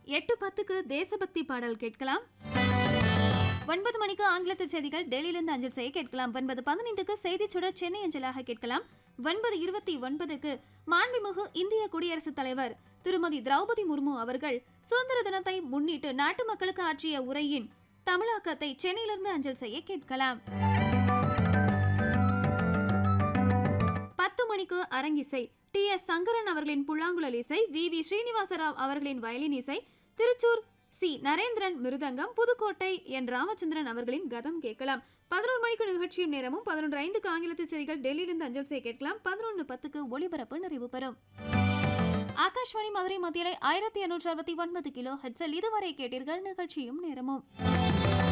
எட்டு பத்துக்கு தேசபக்தி பாடல் கேட்கலாம் ஒன்பது மணிக்கு ஆங்கிலத்து செய்திகள் டெல்லியிலிருந்து அஞ்சல் செய்ய கேட்கலாம் ஒன்பது பதினைந்துக்கு செய்திச் சுடர் சென்னை அஞ்சலாக கேட்கலாம் ஒன்பது இருபத்தி ஒன்பதுக்கு மாண்புமிகு இந்திய குடியரசுத் தலைவர் திருமதி திரௌபதி முர்மு அவர்கள் சுதந்திர தினத்தை முன்னிட்டு நாட்டு மக்களுக்கு ஆற்றிய உரையின் தமிழாக்கத்தை சென்னையிலிருந்து அஞ்சல் செய்ய கேட்கலாம் பத்து மணிக்கு அரங்கிசை டி எஸ் சங்கரன் அவர்களின் புல்லாங்குழல் இசை வி வி ஸ்ரீனிவாசராவ் அவர்களின் வயலின் இசை திருச்சூர் சி நரேந்திரன் மிருதங்கம் புதுக்கோட்டை என் ராமச்சந்திரன் அவர்களின் கதம் கேட்கலாம் பதினோரு மணிக்கு நிகழ்ச்சியும் நேரமும் பதினொன்று ஐந்துக்கு ஆங்கிலத்து செய்திகள் டெல்லியிலிருந்து அஞ்சல் செய்ய கேட்கலாம் பதினொன்று பத்துக்கு ஒளிபரப்பு நிறைவு பெறும் ஆகாஷ்வாணி மதுரை மத்தியிலே ஆயிரத்தி இருநூற்றி அறுபத்தி ஒன்பது கிலோ ஹெட்ஸில் இதுவரை கேட்டீர்கள் நிகழ்ச்சியும் நேரமும்